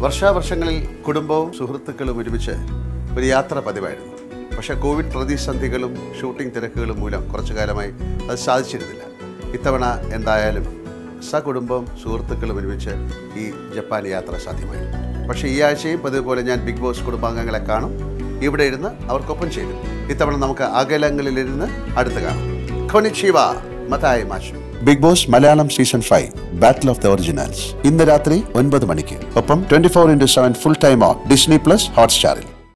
വർഷാവർഷങ്ങളിൽ കുടുംബവും സുഹൃത്തുക്കളും ഒരുമിച്ച് ഒരു യാത്ര പതിവായിരുന്നു പക്ഷേ കോവിഡ് പ്രതിസന്ധികളും ഷൂട്ടിംഗ് തിരക്കുകളും മൂലം കുറച്ചു കാലമായി അത് സാധിച്ചിരുന്നില്ല ഇത്തവണ എന്തായാലും സകുടുംബം സുഹൃത്തുക്കളും ഒരുമിച്ച് ഈ ജപ്പാൻ യാത്ര സാധ്യമായി പക്ഷേ ഈ ആഴ്ചയും പതിവ് പോലെ ഞാൻ ബിഗ് ബോസ് കുടുംബാംഗങ്ങളെ കാണും ഇവിടെ ഇരുന്ന് അവർക്കൊപ്പം ചേരും ഇത്തവണ നമുക്ക് അകലങ്ങളിലിരുന്ന് അടുത്ത് കാണാം കൊനിച്ചിവ മതായി മാഷു Bigg Boss Malayalam season five battle of the originals ഇന്ന് രാത്രി ഒൻപത് മണിക്ക് ഒപ്പം twenty four into seven full time on Disney plus ഹോട്ട്സ്റ്റാറിൽ